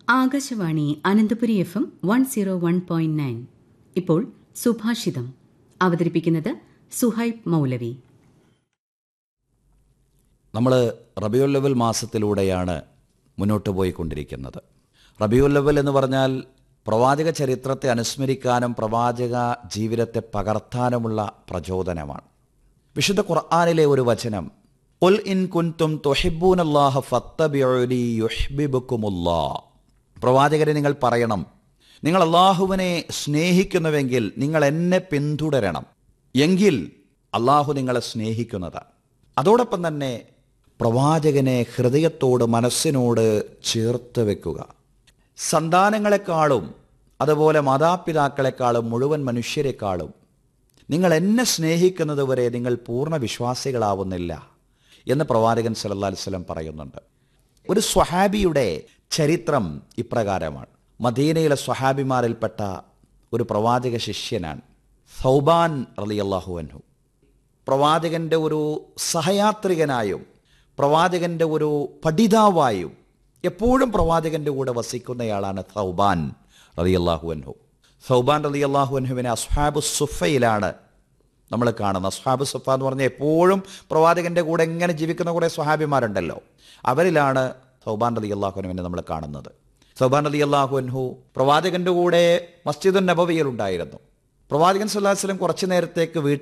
Akashvani Ananthapuri F M one zero one point nine ഇപ്പോൾ സുഭാഷിതം അവതരിപ്പിക്കുന്നത് സുഹൈബ് മൗലവി നമ്മൾ റബിയുൽ ലെവൽ മാസത്തിലൂടെയാണ് മുന്നോട്ട് പോയിക്കൊണ്ടിരിക്കുന്നത് റബിയുൽ ലെവൽ എന്ന് പറഞ്ഞാൽ പ്രവാചക ചരിത്രത്തെ അനുസ്മരിക്കാനും പ്രവാചക ജീവിതത്തെ പകർത്താനുമുള്ള പ്രചോദനമാണ് വിശുദ്ധ ഖുർആാനിലെ ഒരു വചനം ഉൽ ഇൻ കുൻതും തൊഹിബൂനല്ലാഹ ഫത്തബിഉനി യുഹ്ബിബുക്കുമുല്ലാ പ്രവാചകരെ നിങ്ങൾ പറയണം നിങ്ങൾ അള്ളാഹുവിനെ സ്നേഹിക്കുന്നുവെങ്കിൽ നിങ്ങൾ എന്നെ പിന്തുടരണം എങ്കിൽ അള്ളാഹു നിങ്ങളെ സ്നേഹിക്കുന്നതാണ് അതോടൊപ്പം തന്നെ പ്രവാചകനെ ഹൃദയത്തോട് മനസ്സിനോട് ചേർത്ത് വെക്കുക സന്താനങ്ങളെക്കാളും അതുപോലെ മാതാപിതാക്കളെക്കാളും മുഴുവൻ മനുഷ്യരെക്കാളും നിങ്ങൾ എന്നെ സ്നേഹിക്കുന്നത് വരെ നിങ്ങൾ പൂർണ്ണ വിശ്വാസികളാവുന്നില്ല എന്ന് പ്രവാചകൻ സല്ലല്ലാഹു അലൈഹി വസല്ലം പറയുന്നുണ്ട് ഒരു സ്വഹാബിയുടെ ചരിത്രം ഇപ്രകാരമാണ് മദീനയിലെ സ്വഹാബിമാരിൽപ്പെട്ട ഒരു പ്രവാചക ശിഷ്യനാണ് സൗബാൻ റളിയല്ലാഹു അൻഹു പ്രവാചകന്റെ ഒരു സഹയാത്രികനായും പ്രവാചകന്റെ ഒരു പഠിതാവായും എപ്പോഴും പ്രവാചകന്റെ കൂടെ വസിക്കുന്നയാളാണ് സൗബാൻ റളിയല്ലാഹു അൻഹു സൗബാൻ റളിയല്ലാഹു അൻഹുവിനെ അസ്ഹാബു സുഫയിലാണ് നമ്മൾ കാണുന്നത് അസ്ഹാബു സുഫ എന്ന് പറഞ്ഞാൽ എപ്പോഴും പ്രവാചകന്റെ കൂടെ എങ്ങനെ ജീവിക്കുന്ന കുറേ സ്വഹാബിമാരുണ്ടല്ലോ അവരിലാണ് സൗബാൻ റലി അള്ളാഹുനുവിനെ നമ്മൾ കാണുന്നത് സൗബാൻ റലി അള്ളാഹുൻഹു പ്രവാചകന്റെ കൂടെ മസ്ജിദുൻ നബവിയിൽ ഉണ്ടായിരുന്നു പ്രവാചകൻ സല്ലാഹു വസ്ലം കുറച്ചു നേരത്തേക്ക് വീട്ടിൽ